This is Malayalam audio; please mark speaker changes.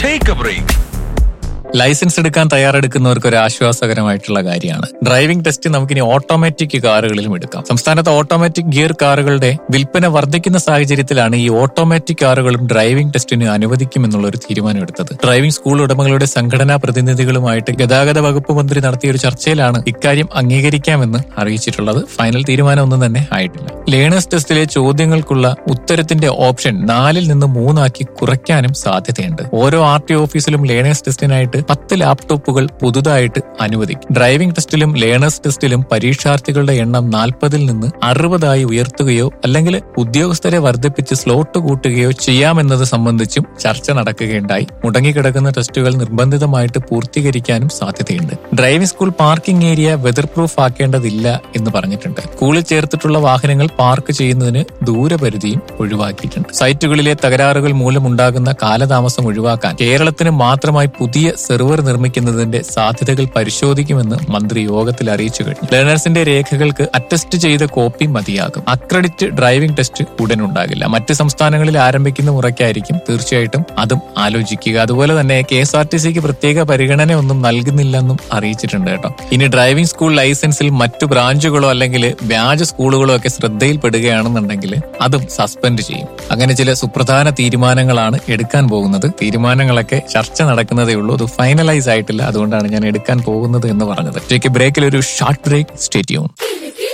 Speaker 1: ടേക്ക് എ ബ്രേക്ക്
Speaker 2: ലൈസൻസ് എടുക്കാൻ തയ്യാറെടുക്കുന്നവർക്ക് ഒരു ആശ്വാസകരമായിട്ടുള്ള കാര്യമാണ് ഡ്രൈവിംഗ് ടെസ്റ്റ് നമുക്കിനി ഓട്ടോമാറ്റിക് കാറുകളിലും എടുക്കാം സംസ്ഥാനത്ത് ഓട്ടോമാറ്റിക് ഗിയർ കാറുകളുടെ വിൽപ്പന വർദ്ധിക്കുന്ന സാഹചര്യത്തിലാണ് ഈ ഓട്ടോമാറ്റിക് കാറുകളും ഡ്രൈവിംഗ് ടെസ്റ്റിന് അനുവദിക്കുമെന്നുള്ള ഒരു തീരുമാനം എടുത്തത് ഡ്രൈവിംഗ് സ്കൂൾ ഉടമകളുടെ സംഘടനാ പ്രതിനിധികളുമായിട്ട് ഗതാഗത വകുപ്പ് മന്ത്രി നടത്തിയ ഒരു ചർച്ചയിലാണ് ഇക്കാര്യം അംഗീകരിക്കാമെന്ന് അറിയിച്ചിട്ടുള്ളത് ഫൈനൽ തീരുമാനം ഒന്നും തന്നെ ആയിട്ടില്ല ലേണേഴ്സ് ടെസ്റ്റിലെ ചോദ്യങ്ങൾക്കുള്ള ഉത്തരത്തിന്റെ ഓപ്ഷൻ നാലിൽ നിന്ന് മൂന്നാക്കി കുറയ്ക്കാനും സാധ്യതയുണ്ട് ഓരോ ആർ ടി ഓഫീസിലും ലേണേഴ്സ് ടെസ്റ്റിനായിട്ട് പത്ത് ലാപ്ടോപ്പുകൾ പുതുതായിട്ട് അനുവദിക്കും ഡ്രൈവിംഗ് ടെസ്റ്റിലും ലേണേഴ്സ് ടെസ്റ്റിലും പരീക്ഷാർത്ഥികളുടെ എണ്ണം നാൽപ്പതിൽ നിന്ന് അറുപതായി ഉയർത്തുകയോ അല്ലെങ്കിൽ ഉദ്യോഗസ്ഥരെ വർദ്ധിപ്പിച്ച് സ്ലോട്ട് കൂട്ടുകയോ ചെയ്യാമെന്നത് സംബന്ധിച്ചും ചർച്ച നടക്കുകയുണ്ടായി മുടങ്ങിക്കിടക്കുന്ന ടെസ്റ്റുകൾ നിർബന്ധിതമായിട്ട് പൂർത്തീകരിക്കാനും സാധ്യതയുണ്ട് driving school parking area weather proof ആക്കേണ്ടതില്ല എന്ന് പറഞ്ഞിട്ടുണ്ട് സ്കൂളിൽ ചേർത്തിട്ടുള്ള വാഹനങ്ങൾ പാർക്ക് ചെയ്യുന്നതിന് ദൂരപരിധിയും ഒഴിവാക്കിയിട്ടുണ്ട് സൈറ്റുകളിലെ തകരാറുകൾ മൂലമുണ്ടാകുന്ന കാലതാമസം ഒഴിവാക്കാൻ കേരളത്തിന് മാത്രമായി പുതിയ സെർവർ നിർമ്മിക്കുന്നതിന്റെ സാധ്യതകൾ പരിശോധിക്കുമെന്ന് മന്ത്രി യോഗത്തിൽ അറിയിച്ചു കഴിഞ്ഞു ലേണേഴ്സിന്റെ രേഖകൾക്ക് അറ്റസ്റ്റ് ചെയ്ത കോപ്പി മതിയാകും അക്രഡിറ്റ് ഡ്രൈവിംഗ് ടെസ്റ്റ് ഉടൻ ഉണ്ടാകില്ല മറ്റ് സംസ്ഥാനങ്ങളിൽ ആരംഭിക്കുന്ന മുറയ്ക്കായിരിക്കും തീർച്ചയായിട്ടും അതും ആലോചിക്കുക അതുപോലെ തന്നെ കെ എസ് ആർ ടി സിക്ക് പ്രത്യേക പരിഗണന ഒന്നും നൽകുന്നില്ലെന്നും അറിയിച്ചിട്ടുണ്ട് കേട്ടോ ഇനി ഡ്രൈവിംഗ് സ്കൂൾ ലൈസൻസിൽ മറ്റു ബ്രാഞ്ചുകളോ അല്ലെങ്കിൽ വ്യാജ സ്കൂളുകളോ ഒക്കെ ശ്രദ്ധയിൽപ്പെടുകയാണെന്നുണ്ടെങ്കിൽ അതും സസ്പെൻഡ് ചെയ്യും അങ്ങനെ ചില സുപ്രധാന തീരുമാനങ്ങളാണ് എടുക്കാൻ പോകുന്നത് തീരുമാനങ്ങളൊക്കെ ചർച്ച നടക്കുന്നതേ ഉള്ളൂ അത് ഫൈനലൈസ് ആയിട്ടില്ല അതുകൊണ്ടാണ് ഞാൻ എടുക്കാൻ പോകുന്നത് എന്ന് പറഞ്ഞത് ബ്രേക്കിൽ ഒരു ഷോർട്ട് ബ്രേക്ക് സ്റ്റേറ്റ്യൂൺ